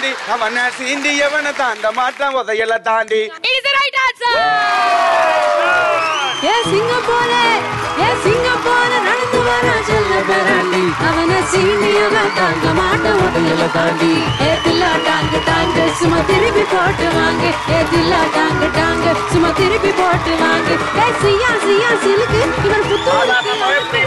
தாண்டி அவன சீண்டி எவனை தாண்ட மாட்டான் உதையல தாண்டி It is the right answer. ஏ சிங்கப்பூர ஏ சிங்கப்பூர நடந்து வர செல்ல பெறாண்டி அவனை சீனியவன் தாங்க மாட்ட உடல தாண்டி ஏ தில்லா டாங்க டாங்க சும்மா திருப்பி போட்டு வாங்க ஏ தில்லா டாங்க டாங்க சும்மா திருப்பி போட்டு வாங்க ஏ சியா சியா சிலுக்கு இவன் புத்தூருக்கு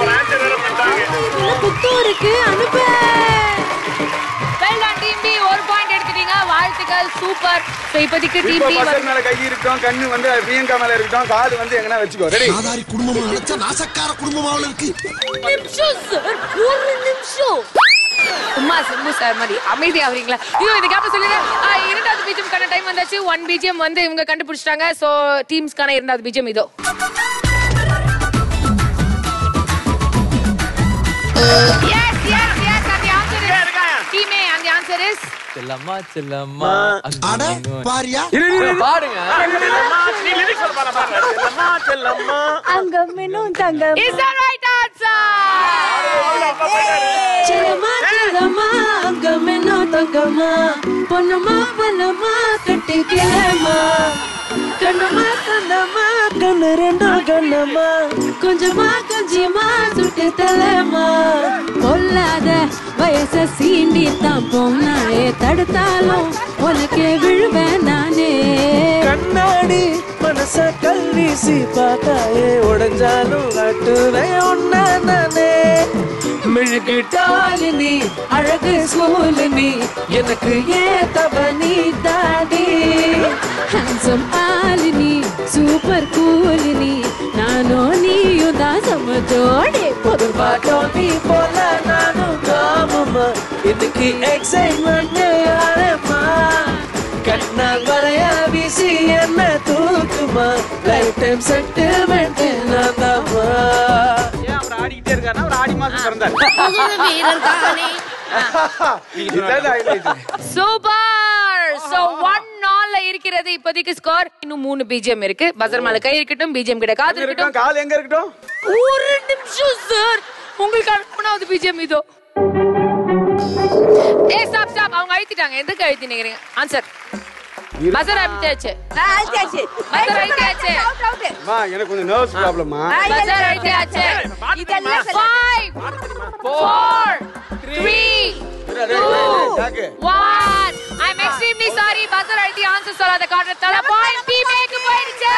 இவன் புத்தூருக்கு அனுப்பு Well done, team B. ஒரு பாயிண்ட் எடுத்துட்டீங்க வாழ்த்துக்கள் சூப்பர் ஸோ இப்போதைக்கு டீம் இப்போ பி பசங்க மேல கை இருக்கட்டும் கண்ணு வந்து பிரியங்கா மேல இருக்கட்டும் காது வந்து எங்கன்னா வச்சுக்கோ ரெடி ஆதாரி குடும்பமா நினைச்சா நாசக்கார குடும்பமாவில் இருக்கு நிமிஷம் சார் ஒரு நிமிஷம் சும்மா சிம்பு சார் மாதிரி அமைதி ஆவறீங்களா ஐயோ இந்த கேப்ல சொல்லுங்க ஆ, இரண்டாவது பிஜிஎம்கான டைம் வந்தாச்சு ஒன் பிஜிஎம் வந்து இவங்க கண்டுபிடிச்சிட்டாங்க சோ டீம்ஸ்க்கான இரண்டாவது பிஜிஎம் இதோ Yes, yes, yes, and the answer is- Team A, and the answer is செல்லம்மா செல்லம்மா அட பாரியா பாடுங்க அங்கம் இன்னும் தங்கம் is the right answer. செல்லமா செல்லமா அங்கம் என்ன தங்கம்மா பொன்னம்மா பொன்னம்மா கட்டிக்கலம்மா கண்ணம்மா கண்ணம்மா கண்ணு ரெண்டும் கண்ணம்மா கொஞ்சமா கொஞ்சமா சுட்டு தலம்மா கொல்லாத வயச சீண்டி தான் போனாயே தடுத்தாலும் உனக்கே விழுவேன் நானே கண்ணாடி மனச கல் வீசி பார்த்தாயே உடஞ்சாலும் கட்டுவேன் ஒன்ன நானே மெழுகிட்டாலு நீ அழகு சூழு நீ எனக்கு ஏத்தவ நீ தாடி ஹேண்ட்ஸம் ஆளு நீ சூப்பர் கூல் நீ நானும் நீயும் தான் சமஜோடி ஒரு பாட்டம் நீ போல நானும் காமமா இன்னைக்கு எக்ஸைட்மெண்ட் யாரம்மா கண்ணால் வரைய வீசி என்ன தூக்குமா லைஃப் டைம் செட்டில்மெண்ட் நான் தாமா ஏன் அவர் ஆடிக்கிட்டே இருக்காருன்னா அவர் ஆடி மாசம் பிறந்தார் இதுதான் highlight. சூப்பர் சோ ஒன் நாள்ல இருக்கிறது இப்போதைக்கு ஸ்கோர் இன்னும் மூணு பிஜிஎம் இருக்கு பசர் மேல கை இருக்கட்டும் பிஜிஎம் கிட்ட காது எங்க இருக்கட்டும் இருக்கட்டும் கால் எங்க இருக்கட்டும் ஒரு நிமிஷம் சார் உங்களுக்கு மூணாவது பிஜிஎம் இதோ ஏ ஸ்டாப் ஸ்டாப் அவங்க அழுத்திட்டாங்க எதுக்கு அழுத்தி நிக்கிறீங்க ஆன்சர் பசர் அழுத்தியாச்சு பசர் அழுத்தியாச்சு அம்மா எனக்கு கொஞ்சம் நர்வஸ் ப்ராப்ளமா பசர் அழுத்தியாச்சு ஃபைவ் ஃபோர் த்ரீ டூ ஜாக்கு one I am extremely sorry buzzer அழுத்தி ஆன்சர் சொல்லாத காரணத்தால பாயிண்ட் பி மேக்கு போயிடுச்சு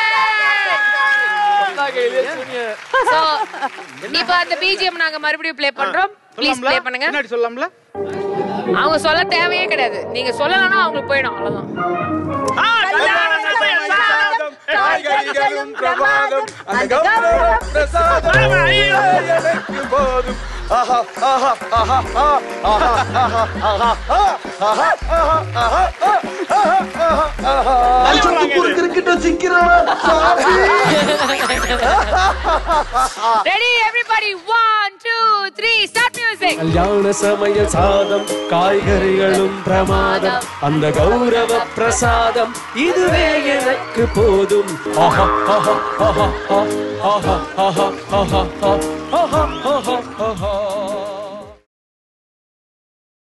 சோ இப்போ அந்த பிஜிஎம் நாங்க மறுபடியும் ப்ளே பண்றோம் ப்ளீஸ் ப்ளே பண்ணுங்க பின்னாடி சொல்லலாம்ல அவங்க சொல்ல தேவையே கிடையாது நீங்க சொல்லலன்னா அவங்களுக்கு போயிடும் அவ்வளவுதான் காய்கறிகளும் பிரபாதம் அந்த கௌரவ பிரசாதம் எனக்கு போதும் ஆஹா ஆஹா ஆஹா ஆஹா ஆஹா ஆஹா ஆஹா ஆஹா ஆஹா ஆஹா ஆஹா கிரிக்கெட்ட சிக்கிறோம் ரெடி எவ்ரிபடி 1 2 3 ஸ்டார்ட் மியூசிக் கல்யாண சமய சாதம் காய்கறிகளும் பிரமாதம் அந்த கௌரவ பிரசாதம் இதுவே எனக்கு போதும் ஆஹா ஆஹா ஆஹா ஆஹா ஆஹா ஆஹா ஆஹா ஆஹா ஆஹா ஆஹா